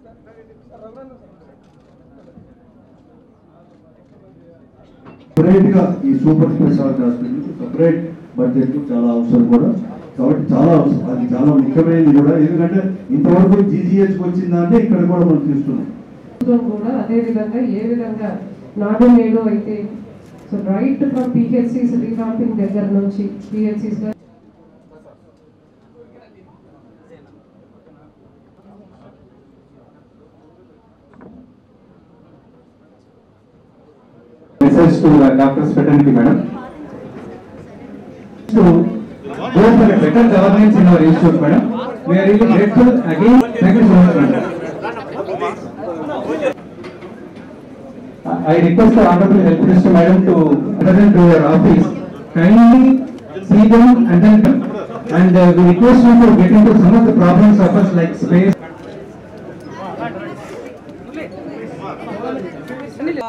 Separate గా ఈ super speciality hospital separate budget చాలా అవసరం కూడా కాబట్టి చాలా అవసరం అది చాలా ముఖ్యమైనది కూడా ఎందుకంటే ఇంతవరకు జీజీహెచ్ వచ్చిందా అంటే ఇక్కడ కూడా మనం తీసుకున్నాం ప్రభుత్వం కూడా అదే విధంగా ఏ విధంగా నాడు నేడు అయితే so right from PHCs revamping దగ్గర నుంచి పిహెచ్సిస్ message to the doctor's fraternity, madam. To go for a better governance in our institute, madam. We are really grateful again. Thank you so much, madam. I request the honorable health minister, madam, to present to your office. Kindly see them and then, and uh, we request you to get into some of the problems of us like space. ఆ,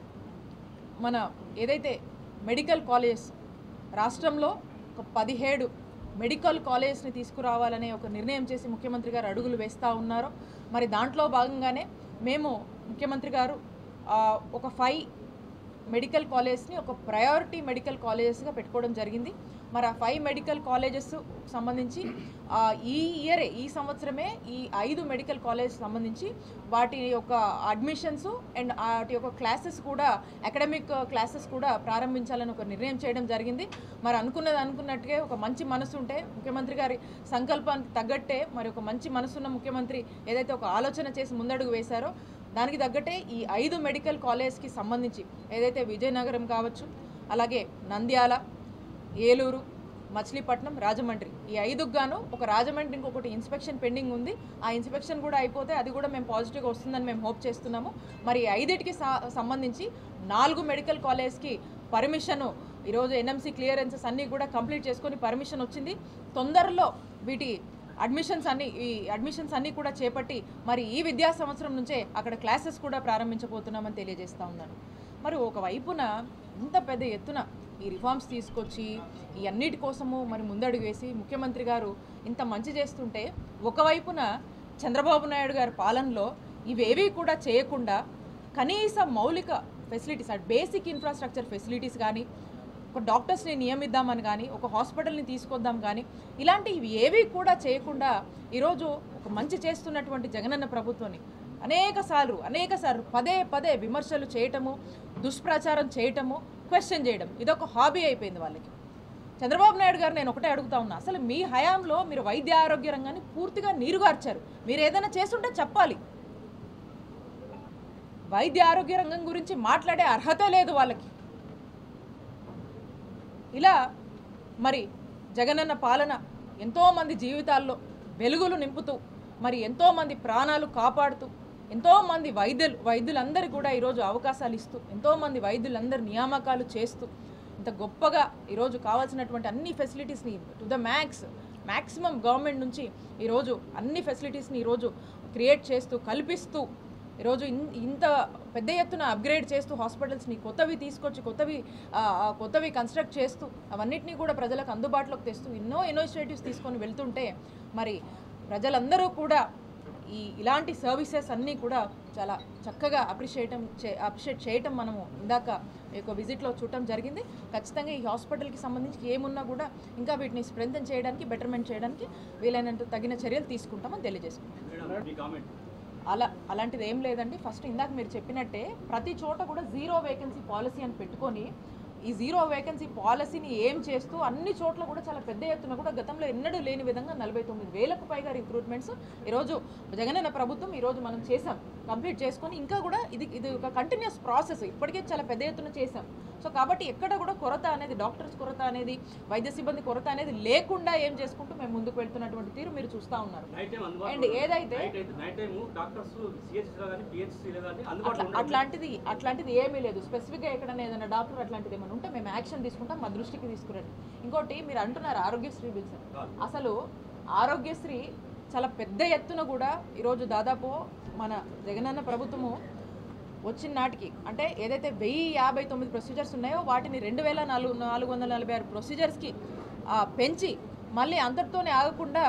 మన ఏదైతే medical colleges రాష్ట్రంలో ఒక పదిహేడు medical కాలేజెస్ని తీసుకురావాలనే ఒక నిర్ణయం చేసి ముఖ్యమంత్రి గారు అడుగులు వేస్తూ ఉన్నారు మరి దాంట్లో భాగంగానే మేము ముఖ్యమంత్రి గారు ఆ, ఒక ఫైవ్ మెడికల్ కాలేజెస్ని ఒక ప్రయారిటీ మెడికల్ కాలేజెస్గా పెట్టుకోవడం జరిగింది మరి ఆ ఫైవ్ మెడికల్ కాలేజెస్ సంబంధించి ఆ, ఈ ఇయరే ఈ సంవత్సరమే ఈ ఐదు మెడికల్ కాలేజ్ సంబంధించి వాటి యొక్క అడ్మిషన్స్ అండ్ వాటి యొక్క క్లాసెస్ కూడా అకాడమిక్ క్లాసెస్ కూడా ప్రారంభించాలని ఒక నిర్ణయం చేయడం జరిగింది మరి అనుకున్నది అనుకున్నట్టుగా ఒక మంచి మనసు ఉంటే ముఖ్యమంత్రి గారి సంకల్పానికి తగ్గట్టే మరి ఒక మంచి మనసున్న ముఖ్యమంత్రి ఏదైతే ఒక ఆలోచన చేసి ముందడుగు వేశారో దానికి తగ్గట్టే ఈ ఐదు మెడికల్ కాలేజ్కి సంబంధించి ఏదైతే విజయనగరం కావచ్చు అలాగే నంద్యాల ఏలూరు మచిలీపట్నం రాజమండ్రి ఈ ఐదుకు గాను ఒక రాజమండ్రి ఇంకొకటి ఇన్స్పెక్షన్ పెండింగ్ ఉంది ఆ ఇన్స్పెక్షన్ కూడా అయిపోతే అది కూడా మేము పాజిటివ్గా వస్తుందని మేము హోప్ చేస్తున్నాము మరి ఈ ఐదిటికి సా- సంబంధించి నాలుగు మెడికల్ కాలేజ్కి పర్మిషను ఈరోజు ఎన్ఎంసీ క్లియరెన్సెస్ అన్నీ కూడా కంప్లీట్ చేసుకొని పర్మిషన్ వచ్చింది తొందరలో వీటి అడ్మిషన్స్ అన్ని ఈ అడ్మిషన్స్ అన్నీ కూడా చేపట్టి మరి ఈ విద్యా సంవత్సరం నుంచే అక్కడ క్లాసెస్ కూడా ప్రారంభించబోతున్నామని తెలియజేస్తా ఉన్నాను మరి ఒకవైపున ఇంత పెద్ద ఎత్తున ఈ రిఫార్మ్స్ తీసుకొచ్చి ఈ అన్నిటి కోసము మరి ముందడుగు వేసి ముఖ్యమంత్రి గారు ఇంత మంచి చేస్తుంటే ఒకవైపున చంద్రబాబు నాయుడు గారి పాలనలో ఇవేవీ కూడా చేయకుండా కనీస మౌలిక ఫెసిలిటీస్ అంటే బేసిక్ ఇన్ఫ్రాస్ట్రక్చర్ ఫెసిలిటీస్ కానీ ఒక డాక్టర్స్ని నియమిద్దామని కానీ ఒక హాస్పిటల్ని తీసుకొద్దాం కానీ ఇలాంటివి ఏవి కూడా చేయకుండా ఈరోజు ఒక మంచి చేస్తున్నటువంటి జగనన్న ప్రభుత్వాన్ని అనేక సార్లు అనేక సార్లు పదే పదే విమర్శలు చేయటము దుష్ప్రచారం చేయటము క్వశ్చన్ చేయడం ఇదొక హాబీ అయిపోయింది వాళ్ళకి చంద్రబాబు నాయుడు గారు నేను ఒకటే అడుగుతా ఉన్నా అసలు మీ హయాంలో మీరు వైద్య ఆరోగ్య రంగాన్ని పూర్తిగా నీరుగార్చారు మీరు ఏదైనా చేస్తుంటే చెప్పాలి వైద్య ఆరోగ్య రంగం గురించి మాట్లాడే అర్హత లేదు వాళ్ళకి ఇలా మరి జగనన్న పాలన ఎంతోమంది జీవితాల్లో వెలుగులు నింపుతూ మరి ఎంతోమంది ప్రాణాలు కాపాడుతూ ఎంతోమంది వైద్యులు వైద్యులందరికీ కూడా ఈరోజు అవకాశాలు ఇస్తూ ఎంతోమంది వైద్యులందరి నియామకాలు చేస్తూ ఇంత గొప్పగా ఈరోజు కావాల్సినటువంటి అన్ని ఫెసిలిటీస్ని to the max maximum government నుంచి ఈరోజు అన్ని ఫెసిలిటీస్ని ఈరోజు క్రియేట్ చేస్తూ కల్పిస్తూ ఈరోజు ఇన్- ఇంత పెద్ద ఎత్తున అప్గ్రేడ్ చేస్తూ హాస్పిటల్స్ని కొత్తవి తీసుకొచ్చి కొత్తవి ఆ, ఆ, కొత్తవి కన్స్ట్రక్ట్ చేస్తూ అవన్నిటినీ కూడా ప్రజలకు అందుబాటులోకి తెస్తూ ఎన్నో ఇనిషియేటివ్స్ తీసుకొని వెళ్తుంటే మరి ప్రజలందరూ కూడా ఈ ఇలాంటి సర్వీసెస్ అన్నీ కూడా చాలా చక్కగా అప్రిషియేటం చే అప్రిషియేట్ చేయటం మనము ఇందాక ఈ యొక్క విజిట్లో చూడటం జరిగింది ఖచ్చితంగా ఈ హాస్పిటల్కి సంబంధించి ఏమున్నా కూడా ఇంకా వీటిని స్ట్రెంథన్ చేయడానికి బెటర్మెంట్ చేయడానికి వీలైనంత తగిన చర్యలు తీసుకుంటామని తెలియజేసుకుంటాం అలా అలాంటిది ఏం లేదండి ఫస్ట్ ఇందాక మీరు చెప్పినట్టే ప్రతి చోట కూడా జీరో వేకెన్సీ పాలసీ అని పెట్టుకొని ఈ జీరో వేకెన్సీ పాలసీని ఏం చేస్తూ అన్ని చోట్ల కూడా చాలా పెద్ద ఎత్తున కూడా గతంలో ఎన్నడూ లేని విధంగా నలభై తొమ్మిది వేలకు పైగా రిక్రూట్మెంట్స్ ఈరోజు జగనన్న ప్రభుత్వం ఈరోజు మనం చేసాం కంప్లీట్ చేసుకొని ఇంకా కూడా ఇది ఇది ఒక కంటిన్యూస్ ప్రాసెస్ ఇప్పటికే చాలా పెద్ద ఎత్తున చేసాం సో కాబట్టి ఎక్కడ కూడా కొరత అనేది డాక్టర్స్ కొరత అనేది వైద్య సిబ్బంది కొరత అనేది లేకుండా ఏం చేసుకుంటూ మేము ముందుకు వెళ్తున్నటువంటి తీరు మీరు చూస్తూ ఉన్నారు నైట్ టైం అండ్ అందుబాటులో ఏదైతే నైట్ అయితే నైట్ టైం డాక్టర్స్ సిహెచ్లో కానీ పిహెచ్సిలో కానీ అట్లా అందుబాటులో ఉండడం అట్లాంటిది అట్లాంటిది ఏమీ లేదు స్పెసిఫిక్గా ఎక్కడైనా ఏదైనా డాక్టర్ అట్లాంటిది ఏమైనా ఉంటే మేము యాక్షన్ తీసుకుంటాం మా దృష్టికి తీసుకురండి ఇంకోటి మీరు అంటున్నారు ఆరోగ్యశ్రీ బిల్స్ అసలు ఆరోగ్యశ్రీ చాలా పెద్ద ఎత్తున కూడా ఈరోజు దాదాపు మన జగనన్న ప్రభుత్వము వచ్చిన నాటికి అంటే ఏదైతే వెయ్యి యాభై తొమ్మిది ప్రొసీజర్స్ ఉన్నాయో వాటిని రెండు వేల నాలుగు నాలుగు వందల నలభై ఆరు ప్రొసీజర్స్కి పెంచి మళ్ళీ అంతటితోనే ఆగకుండా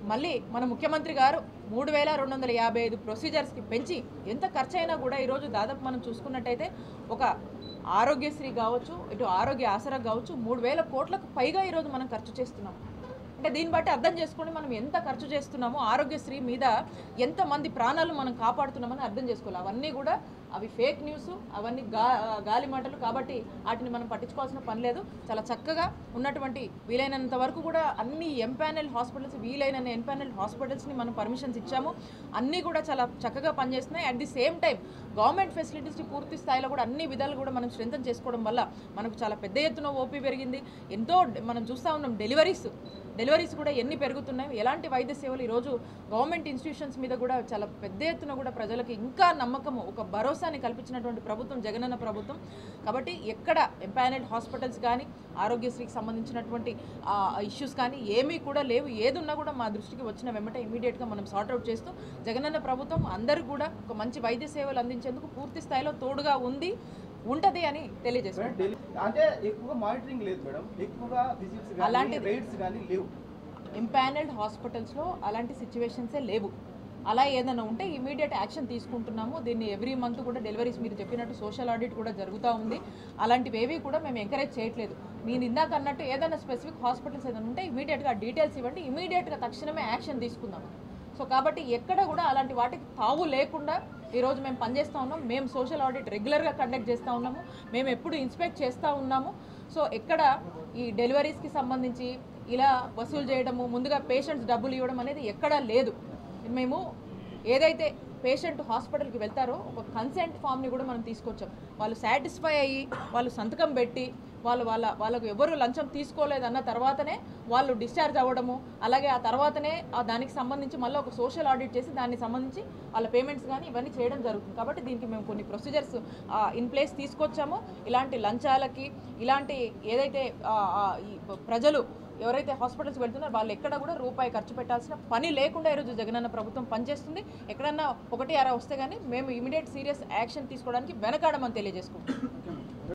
మళ్ళీ మన ముఖ్యమంత్రి గారు మూడు వేల రెండు వందల యాభై ఐదు ప్రొసీజర్స్కి పెంచి ఎంత ఖర్చు అయినా కూడా ఈరోజు దాదాపు మనం చూసుకున్నట్టయితే ఒక ఆరోగ్యశ్రీ కావచ్చు ఇటు ఆరోగ్య ఆసరా కావచ్చు మూడు వేల కోట్లకు పైగా ఈరోజు మనం ఖర్చు చేస్తున్నాం అంటే దీన్ని బట్టి అర్థం చేసుకొని మనం ఎంత ఖర్చు చేస్తున్నామో ఆరోగ్యశ్రీ మీద ఎంతమంది ప్రాణాలు మనం కాపాడుతున్నామని అర్థం చేసుకోవాలి అవన్నీ కూడా అవి ఫేక్ న్యూస్ అవన్నీ గా గాలి మాటలు కాబట్టి వాటిని మనం పట్టించుకోవాల్సిన పని లేదు చాలా చక్కగా ఉన్నటువంటి వీలైనంత వరకు కూడా అన్ని ఎంపానల్ హాస్పిటల్స్ వీలైన ఎంపానల్ హాస్పిటల్స్ని మనం పర్మిషన్స్ ఇచ్చాము అన్నీ కూడా చాలా చక్కగా పనిచేస్తున్నాయి at the same time government ఫెసిలిటీస్ని పూర్తి స్థాయిలో కూడా అన్ని విధాలు కూడా మనం స్ట్రెంథన్ చేసుకోవడం వల్ల మనకు చాలా పెద్ద ఎత్తున ఓపీ పెరిగింది ఎంతో మనం చూస్తూ ఉన్నాం డెలివరీస్ డెలివరీస్ కూడా ఎన్ని పెరుగుతున్నాయి ఎలాంటి వైద్య సేవలు ఈరోజు గవర్నమెంట్ ఇన్స్టిట్యూషన్స్ మీద కూడా చాలా పెద్ద ఎత్తున కూడా ప్రజలకు ఇంకా నమ్మకము ఒక భరోసాని కల్పించినటువంటి ప్రభుత్వం జగనన్న ప్రభుత్వం కాబట్టి ఎక్కడ ఎంపానల్డ్ హాస్పిటల్స్ కానీ ఆరోగ్యశ్రీకి సంబంధించినటువంటి ఇష్యూస్ కానీ ఏమీ కూడా లేవు ఏది ఉన్నా కూడా మా దృష్టికి వచ్చిన వెంబట ఇమీడియట్గా మనం సార్ట్అవుట్ చేస్తూ జగనన్న ప్రభుత్వం అందరూ కూడా ఒక మంచి వైద్య సేవలు అందించేందుకు పూర్తి స్థాయిలో తోడుగా ఉంది ఉంటది అని తెలియజేస్తున్నాం మేడం, ఢిల్లీ- అంటే ఎక్కువగా మానిటరింగ్ లేదు మేడం ఎక్కువగా విజిట్స్ కానీ అలాంటిది. రైడ్స్ కానీ లేవు ఇంపానల్డ్ హాస్పిటల్స్లో అలాంటి సిచ్యువేషన్సే లేవు అలా ఏదైనా ఉంటే ఇమీడియట్ యాక్షన్ తీసుకుంటున్నాము దీన్ని ఎవ్రీ మంత్ కూడా డెలివరీస్ మీరు చెప్పినట్టు సోషల్ ఆడిట్ కూడా జరుగుతూ ఉంది అలాంటివి ఏవి కూడా మేము ఎంకరేజ్ చేయట్లేదు నేను ఇందాక అన్నట్టు ఏదైనా స్పెసిఫిక్ హాస్పిటల్స్ ఏదైనా ఉంటే ఇమీడియట్గా డీటెయిల్స్ ఇవ్వండి ఇమీడియట్గా తక్షణమే యాక్షన్ తీసుకుందాం సో కాబట్టి ఎక్కడ కూడా అలాంటి వాటికి తావు లేకుండా ఈరోజు మేము పనిచేస్తూ ఉన్నాం మేము సోషల్ ఆడిట్ రెగ్యులర్గా కండక్ట్ చేస్తూ ఉన్నాము మేము ఎప్పుడు ఇన్స్పెక్ట్ చేస్తూ ఉన్నాము సో ఎక్కడ ఈ డెలివరీస్కి సంబంధించి ఇలా వసూలు చేయడము ముందుగా పేషెంట్స్ డబ్బులు ఇవ్వడం అనేది ఎక్కడా లేదు మేము ఏదైతే పేషెంట్ హాస్పిటల్కి వెళ్తారో ఒక కన్సెంట్ ఫామ్ని కూడా మనం తీసుకొచ్చాం వాళ్ళు సాటిస్ఫై అయ్యి వాళ్ళు సంతకం పెట్టి వాళ్ళు వాళ్ళ వాళ్ళకు ఎవరు లంచం తీసుకోలేదన్న తర్వాతనే వాళ్ళు డిశ్చార్జ్ అవ్వడము అలాగే ఆ తర్వాతనే ఆ దానికి సంబంధించి మళ్ళీ ఒక సోషల్ ఆడిట్ చేసి దానికి సంబంధించి వాళ్ళ పేమెంట్స్ కానీ ఇవన్నీ చేయడం జరుగుతుంది కాబట్టి దీనికి మేము కొన్ని ప్రొసీజర్స్ ఇన్ ప్లేస్ తీసుకొచ్చామో ఇలాంటి లంచాలకి ఇలాంటి ఏదైతే ఆ, ఆ, ఈ ప్రజలు ఎవరైతే హాస్పిటల్స్ వెళ్తున్నారో వాళ్ళు ఎక్కడ కూడా రూపాయి ఖర్చు పెట్టాల్సిన పని లేకుండా ఈరోజు జగనన్న ప్రభుత్వం పనిచేస్తుంది ఎక్కడన్నా ఒకటి అరా వస్తే కానీ మేము ఇమీడియట్ సీరియస్ యాక్షన్ తీసుకోవడానికి వెనకాడమని తెలియజేసుకుంటాం